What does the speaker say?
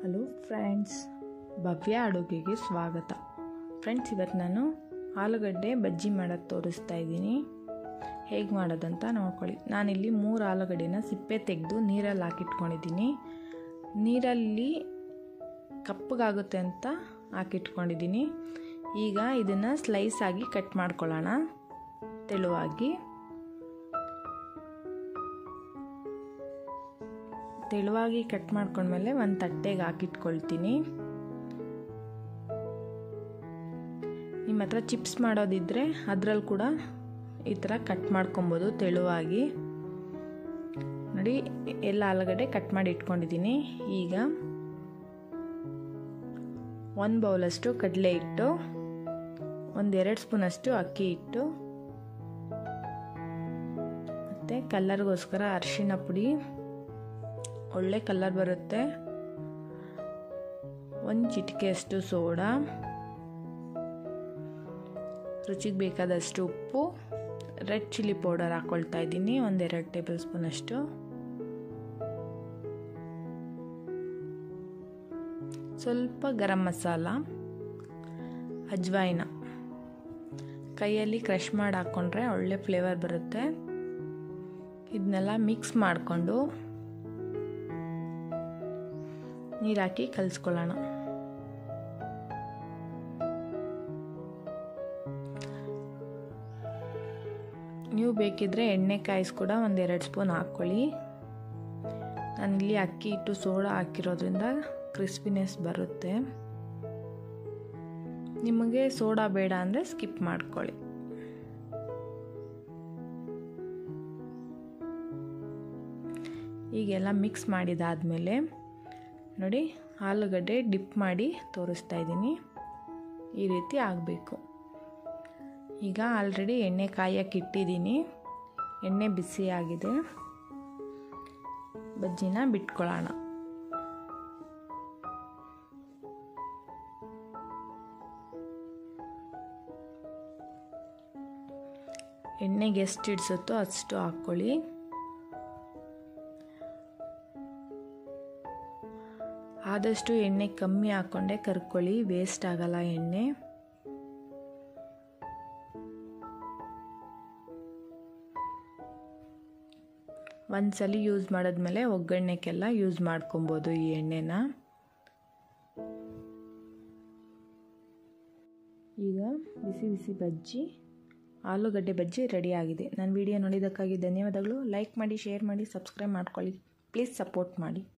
hello friends ಭವ್ಯ ಅಡುಗೆಗೆ ಸ್ವಾಗತ friends ಇವತ್ತು ನಾನು ಆಲೂಗಡ್ಡೆ ಬಜ್ಜಿ ಮಾಡೋದು ತೋರಿಸ್ತಾ ಇದ್ದೀನಿ ಹೇಗೆ ಮಾಡೋದಂತ ನೋಡ್ಕೊಳ್ಳಿ ನಾನಿಲ್ಲಿ ಮೂರು ಆಲೂಗಡ್ಡೆನ ಸಿಪ್ಪೆ ತೆಗೆದು ನೀರಲ್ಲಿ ಹಾಕಿಟ್ಕೊಂಡಿದ್ದೀನಿ ನೀರಲ್ಲಿ ಕಪ್ಪಗಾಗುತ್ತೆ ಅಂತ ಹಾಕಿಟ್ಕೊಂಡಿದ್ದೀನಿ ಈಗ ಇದನ್ನು ಸ್ಲೈಸ್ ಆಗಿ ಕಟ್ ಮಾಡ್ಕೊಳ್ಳೋಣ ತೆಳುವಾಗಿ ತೆಳುವಾಗಿ ಕಟ್ ಮಾಡ್ಕೊಂಡ್ಮೇಲೆ ಒಂದು ತಟ್ಟೆಗೆ ಹಾಕಿಟ್ಕೊಳ್ತೀನಿ ನಿಮ್ಮ ಹತ್ರ ಚಿಪ್ಸ್ ಮಾಡೋದಿದ್ದರೆ ಅದರಲ್ಲಿ ಕೂಡ ಈ ಥರ ಕಟ್ ಮಾಡ್ಕೊಬೋದು ತೆಳುವಾಗಿ ನೋಡಿ ಎಲ್ಲ ಆಲೂಗಡ್ಡೆ ಕಟ್ ಮಾಡಿ ಇಟ್ಕೊಂಡಿದ್ದೀನಿ ಈಗ ಒಂದು ಬೌಲಷ್ಟು ಕಡಲೆ ಹಿಟ್ಟು ಒಂದೆರಡು ಸ್ಪೂನಷ್ಟು ಅಕ್ಕಿ ಹಿಟ್ಟು ಮತ್ತು ಕಲ್ಲರ್ಗೋಸ್ಕರ ಅರಿಶಿಣ ಪುಡಿ ಒಳ್ಳೆ ಕಲರ್ ಬರುತ್ತೆ ಒಂದು ಚಿಟಿಕೆಯಷ್ಟು ಸೋಡಾ ರುಚಿಗೆ ಬೇಕಾದಷ್ಟು ಉಪ್ಪು ರೆಡ್ ಚಿಲ್ಲಿ ಪೌಡರ್ ಹಾಕ್ಕೊಳ್ತಾ ಇದ್ದೀನಿ ಒಂದೆರಡು ಟೇಬಲ್ ಸ್ಪೂನಷ್ಟು ಸ್ವಲ್ಪ ಗರಂ ಮಸಾಲ ಅಜ್ವಾಯಿನ ಕೈಯಲ್ಲಿ ಕ್ರಷ್ ಮಾಡಿ ಹಾಕ್ಕೊಂಡ್ರೆ ಒಳ್ಳೆ ಫ್ಲೇವರ್ ಬರುತ್ತೆ ಇದನ್ನೆಲ್ಲ ಮಿಕ್ಸ್ ಮಾಡಿಕೊಂಡು ನೀರು ಹಾಕಿ ಕಲಿಸ್ಕೊಳ್ಳೋಣ ನೀವು ಬೇಕಿದ್ರೆ ಎಣ್ಣೆ ಕಾಯಿಸ್ ಕೂಡ ಒಂದೆರಡು ಸ್ಪೂನ್ ಹಾಕ್ಕೊಳ್ಳಿ ನಾನಿಲ್ಲಿ ಅಕ್ಕಿ ಹಿಟ್ಟು ಸೋಡಾ ಹಾಕಿರೋದ್ರಿಂದ ಕ್ರಿಸ್ಪಿನೆಸ್ ಬರುತ್ತೆ ನಿಮಗೆ ಸೋಡಾ ಬೇಡ ಅಂದರೆ ಸ್ಕಿಪ್ ಮಾಡ್ಕೊಳ್ಳಿ ಈಗೆಲ್ಲ ಮಿಕ್ಸ್ ಮಾಡಿದಾದಮೇಲೆ ನೋಡಿ ಆಲೂಗಡ್ಡೆ ಡಿಪ್ ಮಾಡಿ ತೋರಿಸ್ತಾ ಇದ್ದೀನಿ ಈ ರೀತಿ ಆಗಬೇಕು ಈಗ ಆಲ್ರೆಡಿ ಎಣ್ಣೆ ಕಾಯಕ್ಕೆ ಇಟ್ಟಿದ್ದೀನಿ ಎಣ್ಣೆ ಬಿಸಿ ಆಗಿದೆ ಬಜ್ಜಿನ ಬಿಟ್ಕೊಳ್ಳೋಣ ಎಣ್ಣೆಗೆ ಎಷ್ಟು ಇಡಿಸುತ್ತೋ ಅಷ್ಟು ಹಾಕ್ಕೊಳ್ಳಿ ಆದಷ್ಟು ಎಣ್ಣೆ ಕಮ್ಮಿ ಹಾಕ್ಕೊಂಡೆ ಕರ್ಕೊಳ್ಳಿ ವೇಸ್ಟ್ ಆಗಲ್ಲ ಎಣ್ಣೆ ಒಂದ್ಸಲಿ ಯೂಸ್ ಮಾಡಿದ್ಮೇಲೆ ಒಗ್ಗರಣೆಗೆಲ್ಲ ಯೂಸ್ ಮಾಡ್ಕೊಬೋದು ಈ ಎಣ್ಣೆನ ಈಗ ಬಿಸಿ ಬಿಸಿ ಬಜ್ಜಿ ಆಲೂಗಡ್ಡೆ ಬಜ್ಜಿ ರೆಡಿ ಆಗಿದೆ ನನ್ನ ವಿಡಿಯೋ ನೋಡಿದ್ದಕ್ಕಾಗಿ ಧನ್ಯವಾದಗಳು ಲೈಕ್ ಮಾಡಿ ಶೇರ್ ಮಾಡಿ ಸಬ್ಸ್ಕ್ರೈಬ್ ಮಾಡ್ಕೊಳ್ಳಿ ಪ್ಲೀಸ್ ಸಪೋರ್ಟ್ ಮಾಡಿ